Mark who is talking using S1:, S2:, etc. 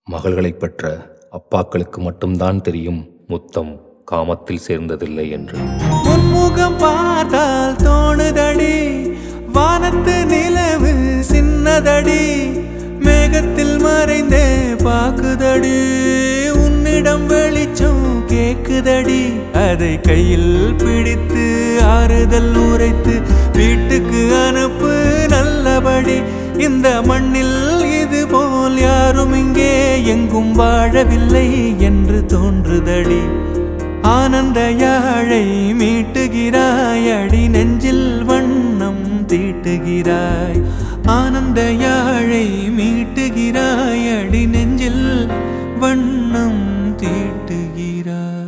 S1: மகள்களைப் பெற்ற அப்பாக்களுக்கு மட்டும்தான் தெரியும் முத்தம் காமத்தில் சேர்ந்ததில்லை என்று
S2: உன்முகம் பார்த்தால் தோணுதடி வானத்து நிலவு சின்னதடி மேகத்தில் மறைந்தே பாக்குதடி உன்னிடம் வெளிச்சம் கேக்குதடி அதை கையில் பிடித்து ஆறுதல் உரைத்து வீட்டுக்கு அனுப்பு நல்லபடி இந்த மண்ணில் இது போல் யாரும் இங்கே எங்கும் வாழவில்லை என்று தோன்றுதடி ஆனந்த யாழை மீட்டுகிறாய் அடி நெஞ்சில் வண்ணம் தீட்டுகிறாய் ஆனந்த யாழை மீட்டுகிறாய் அடி நெஞ்சில் வண்ணம் தீட்டுகிறாய்